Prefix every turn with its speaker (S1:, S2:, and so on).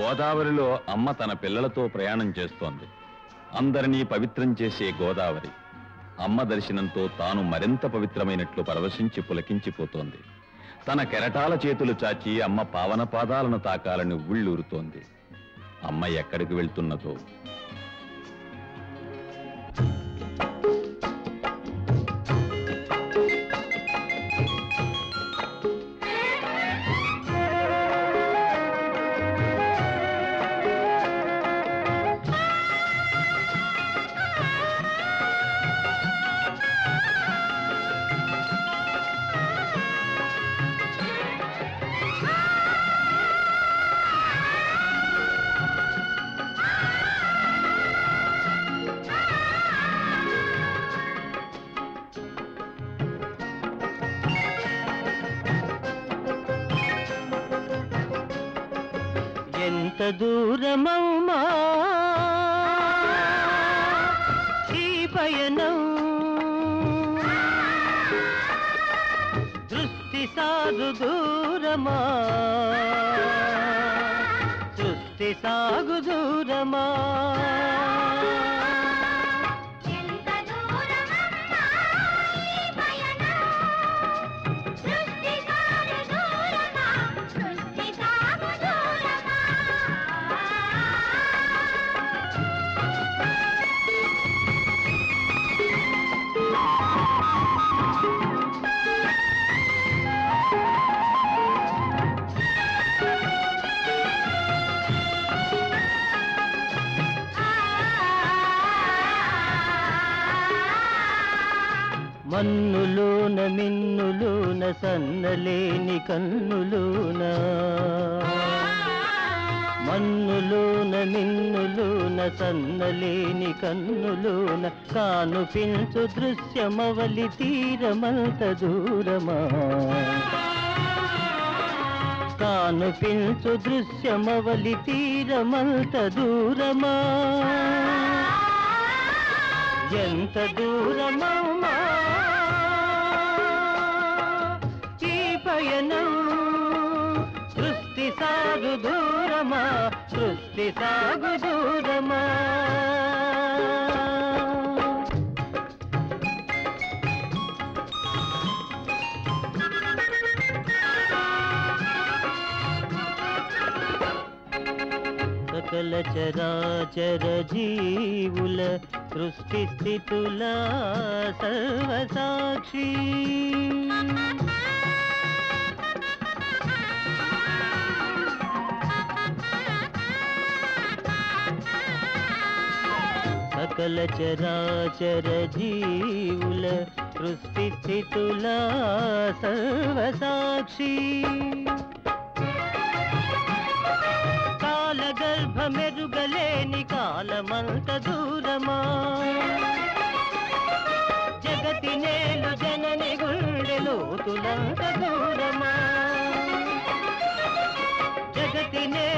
S1: గోదావరిలో అమ్మ తన పిల్లలతో ప్రయాణం చేస్తోంది అందరినీ పవిత్రం చేసే గోదావరి అమ్మ దర్శనంతో తాను మరింత పవిత్రమైనట్లు పరవశించి పులకించిపోతోంది తన కెరటాల చేతులు చాచి అమ్మ పావన పాదాలను తాకాలని ఉళ్ళూరుతోంది అమ్మ ఎక్కడికి వెళ్తున్నదో
S2: ఎంత దూరమమ్మా ఈ పయనం దృష్టి సాగు దూరమా సృష్టి సాగు దూరమా
S3: ఎంత దూరమమ్మా ఈ పయనం సృష్టి సాగు దూరమా సృష్టి సాగు దూరమా
S2: మన్నులోన మిన్నులోన సన్నలేని కన్నులోన మన్నులోన మిన్నులోన సన్నలేని కన్నులోన కానుపించు దృశ్యమవలి తీరమంత దూరమా కానుపించు దృశ్యమవలి తీరమంత దూరమా ఎంత దూరమమ్మా ఈ పయనం సృష్టి సాగు దూరమా సృష్టి సాగు దూరమా సకల చరాచర జీవుల సృష్టి స్థితుల సర్వసాక్షి సకల చరాచర జీవుల సృష్టి స్థితుల సర్వసాక్షి కాల గర్భమెరుగలేని కాలమంత దూరమా జగతి నేలు జనని గుండె లోతులంత దూరమా జగతి నే